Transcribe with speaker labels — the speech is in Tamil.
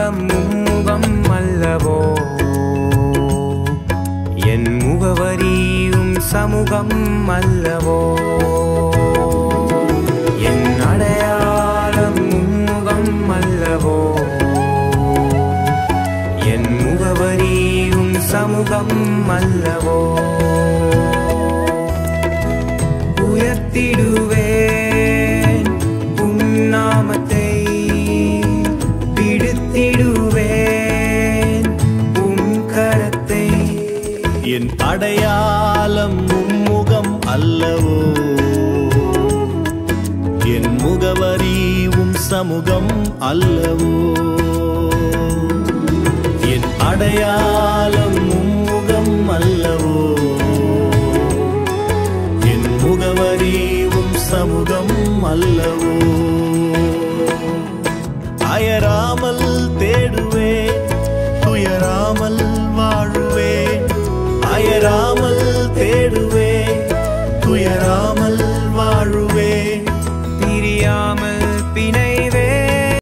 Speaker 1: அடையாளம் மும்முகம் அல்லவோ என் முகவரியும் சமூகம் அல்லவோ என் அடையாளம் மும்முகம் அல்லவோ என் முகவரியும் சமூகம் அல்லவோ உயர்த்திடுவேன் உம் நாமத்தை பிடித்திடுவேன் உம் கரத்தை
Speaker 2: என் அடையாளம் உம்முகம் அல்லவோ என் முகவரி உம் சமூகம் அல்லவோ என் அடையாளம் உம்முகம் அல்லவோ என் முகவரி உம் சமூகம் அல்லவோ அயராமல் தேடுவேன் துயராமல் வாழுவேன் அயராமல் தேடுவேன் துயராமல் வாழுவேன்
Speaker 1: பிரியாமல்